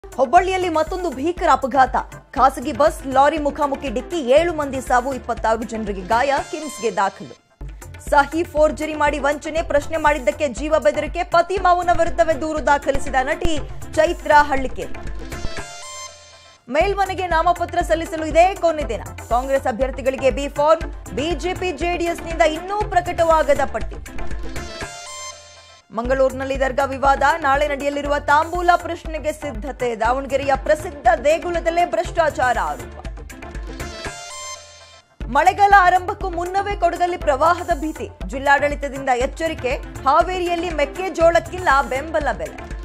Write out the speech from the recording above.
ಹುಬ್ಬಳ್ಳಿಯಲ್ಲಿ ಮತ್ತೊಂದು ಭೀಕರ ಅಪಘಾತ ಖಾಸಗಿ ಬಸ್ ಲಾರಿ ಮುಖಾಮುಖಿ ಡಿಕ್ಕಿ ಏಳು ಮಂದಿ ಸಾವು ಇಪ್ಪತ್ತಾರು ಜನರಿಗೆ ಗಾಯ ಕಿಮ್ಸ್ಗೆ ದಾಖಲು ಸಹಿ ಫೋರ್ಜರಿ ಮಾಡಿ ವಂಚನೆ ಪ್ರಶ್ನೆ ಮಾಡಿದ್ದಕ್ಕೆ ಜೀವ ಬೆದರಿಕೆ ಪತಿ ಮಾವನ ವಿರುದ್ಧವೇ ದೂರು ದಾಖಲಿಸಿದ ನಟಿ ಚೈತ್ರ ಹಳ್ಳಿಕೇರಿ ಮೇಲ್ಮನೆಗೆ ನಾಮಪತ್ರ ಸಲ್ಲಿಸಲು ಇದೇ ಕೊನೆ ದಿನ ಕಾಂಗ್ರೆಸ್ ಅಭ್ಯರ್ಥಿಗಳಿಗೆ ಬಿ ಫಾರ್ಮ್ ಬಿಜೆಪಿ ಜೆಡಿಎಸ್ನಿಂದ ಇನ್ನೂ ಪ್ರಕಟವಾಗದ ಪಟ್ಟಿ ಮಂಗಳೂರಿನಲ್ಲಿ ದರ್ಗಾ ವಿವಾದ ನಾಳೆ ನಡೆಯಲಿರುವ ತಾಂಬೂಲ ಪ್ರಶ್ನೆಗೆ ಸಿದ್ಧತೆ ದಾವಣಗೆರೆಯ ಪ್ರಸಿದ್ಧ ದೇಗುಲದಲ್ಲೇ ಭ್ರಷ್ಟಾಚಾರ ಆರೋಪ ಮಳೆಗಾಲ ಆರಂಭಕ್ಕೂ ಮುನ್ನವೇ ಕೊಡಗಲ್ಲಿ ಪ್ರವಾಹದ ಭೀತಿ ಜಿಲ್ಲಾಡಳಿತದಿಂದ ಎಚ್ಚರಿಕೆ ಹಾವೇರಿಯಲ್ಲಿ ಮೆಕ್ಕೆಜೋಳಕ್ಕಿಲ್ಲ ಬೆಂಬಲ ಬೆಲೆ